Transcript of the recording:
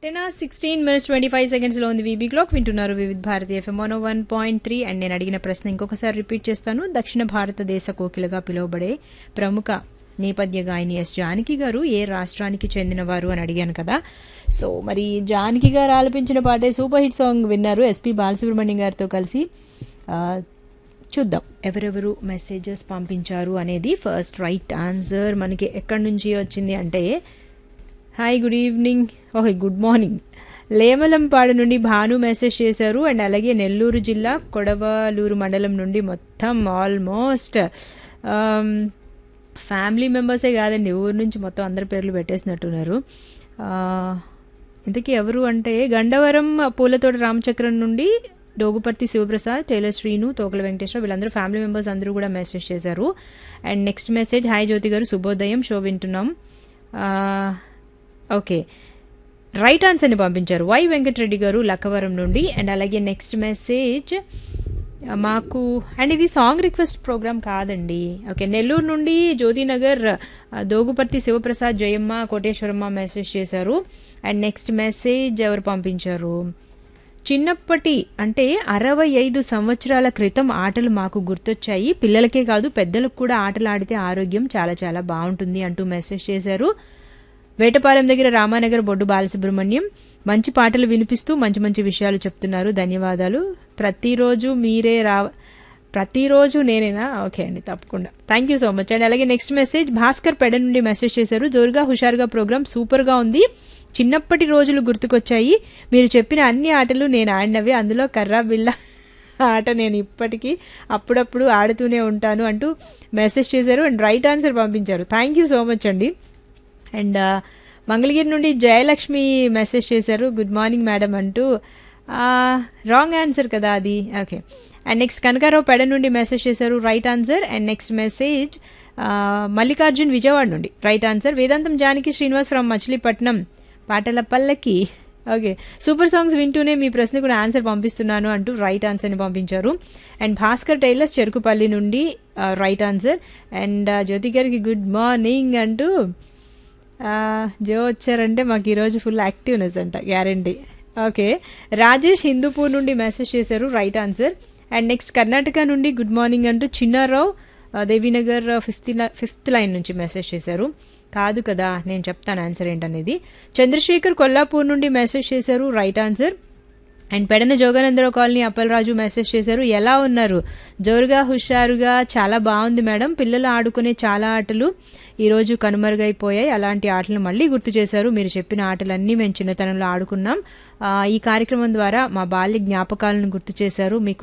ten or sixteen minutes twenty five సెకండ్స్లో ఉంది V B clock వింటున్నారు Vividh Bharati F M one one point three and నేను అడిగిన ప్రశ్న ఇంకొకసారి రిపీట్ చేస్తాను దక్షిణ భారతదేశ కోకిలగా పిలువబడే ప్రముఖ నేపథ్య గాయని ఎస్ జానకి గారు ఏ రాష్ట్రానికి చెందినవారు అని అడిగాను కదా సో మరి జానకి గారు ఆలపించిన పాటే సూపర్ హిట్ సాంగ్ విన్నారు ఎస్పి బాలసుబ్రహ్మణ్యం గారితో కలిసి ఆ, చూద్దాం ఎవరెవరు మెసేజెస్ పంపించారు అనేది ఫస్ట్ రైట్ ఆన్సర్ మనకి ఎక్కడి నుంచి వచ్చింది అంటే hi good evening okay good morning Lemalampadu నుండి భాను మెసేజ్ చేశారు అండ్ అలాగే నెల్లూరు జిల్లా కొడవలూరు మండలం నుండి మొత్తం ఆల్మోస్ట్ ఫ్యామిలీ మెంబర్సే కాదండి ఊరు నుంచి మొత్తం అందరి పేర్లు పెట్టేసినట్టున్నారు ఆ, ఇంతకీ ఎవరు అంటే గండవరం పూలతోట రామచక్రం నుండి డోగుపర్తి శివప్రసాద్ టైలర్ శ్రీను తోకల వెంకటేశ్వర వీళ్ళందరూ ఫ్యామిలీ మెంబర్స్ అందరూ కూడా మెసేజ్ చేశారు and next message hi Jyothi garu శుభోదయం షో వింటున్నాం ఆ, ఓకే రైట్ ఆన్సర్ని పంపించారు వై వెంకటరెడ్డి గారు లక్కవరం నుండి అండ్ అలాగే నెక్స్ట్ మెసేజ్ మాకు అండ్ ఇది సాంగ్ రిక్వెస్ట్ ప్రోగ్రామ్ కాదండి ఓకే నెల్లూరు నుండి జ్యోతినగర్ ఆ, దోగుపర్తి శివప్రసాద్ జయమ్మ కోటేశ్వరమ్మ మెసేజ్ చేశారు అండ్ నెక్స్ట్ మెసేజ్ ఎవరు పంపించారు చిన్నప్పటి అంటే అరవై ఐదు సంవత్సరాల క్రితం ఆటలు మాకు గుర్తొచ్చాయి పిల్లలకే కాదు పెద్దలకు కూడా ఆటలు ఆడితే ఆరోగ్యం చాలా చాలా బాగుంటుంది అంటూ మెసేజ్ చేశారు వేటపాలెం దగ్గర రామానగర్ బొడ్డు బాలసుబ్రహ్మణ్యం మంచి పాటలు వినిపిస్తూ మంచి మంచి విషయాలు చెప్తున్నారు ధన్యవాదాలు ప్రతిరోజు మీరే రా ప్రతిరోజు నేనేనా ఓకే అండి తప్పకుండా thank you so much and అలాగే నెక్స్ట్ మెసేజ్ భాస్కర్ పెడ నుండి మెసేజ్ చేశారు జోరుగా హుషారుగా ప్రోగ్రామ్ సూపర్గా ఉంది చిన్నప్పటి రోజులు గుర్తుకొచ్చాయి మీరు చెప్పిన అన్ని ఆటలు నేను ఆడినవి అందులో కర్రా బిళ్ళ ఆట నేను ఇప్పటికీ అప్పుడప్పుడు ఆడుతూనే ఉంటాను అంటూ మెసేజ్ చేశారు అండ్ రైట్ ఆన్సర్ పంపించారు థ్యాంక్ యూ సో మచ్ అండి అండ్ ఆ, మంగళగిరి నుండి జయలక్ష్మి మెసేజ్ చేశారు గుడ్ మార్నింగ్ మేడం అంటూ రాంగ్ ఆన్సర్ కదా అది ఓకే అండ్ నెక్స్ట్ కనకారావు పెడ నుండి మెసేజ్ చేశారు right answer and next message Mallikarjun Vijayawada నుండి రైట్ ఆన్సర్ వేదాంతం జానకి శ్రీనివాస్ ఫ్రమ్ మచిలీపట్నం పాటల పల్లకి ఓకే సూపర్ సాంగ్స్ వింటూనే మీ ప్రశ్న కూడా ఆన్సర్ పంపిస్తున్నాను అంటూ రైట్ ఆన్సర్ని పంపించారు అండ్ భాస్కర్ టైలర్స్ చెరుకుపల్లి నుండి రైట్ ఆన్సర్ అండ్ జ్యోతి గారికి గుడ్ మార్నింగ్ అంటూ ఆ, జో వచ్చారంటే మాకు ఈరోజు ఫుల్ యాక్టివ్నెస్ అంట గ్యారంటీ ఓకే రాజేష్ హిందూపూర్ నుండి మెసేజ్ చేశారు right answer and next Karnataka నుండి గుడ్ మార్నింగ్ అంటూ చిన్నారావు ఆ, దేవీనగర్ ఫిఫ్త్ ఫిఫ్త్ లైన్ నుంచి మెసేజ్ చేశారు కాదు కదా నేను చెప్తాను ఆన్సర్ ఏంటనేది చంద్రశేఖర్ కొల్లాపూర్ నుండి మెసేజ్ చేశారు right answer and Pedana Joganandarao colony Appalaraju message చేశారు ఎలా ఉన్నారు జోరుగా హుషారుగా చాలా బాగుంది మేడం పిల్లలు ఆడుకునే చాలా ఆటలు ఈరోజు కనుమరుగైపోయాయి అలాంటి ఆటలను మళ్ళీ గుర్తు చేశారు మీరు చెప్పిన ఆటలన్నీ మేము చిన్నతనంలో ఆడుకున్నాం ఆ, ఈ కార్యక్రమం ద్వారా మా బాల్య జ్ఞాపకాలను గుర్తు చేశారు మీకు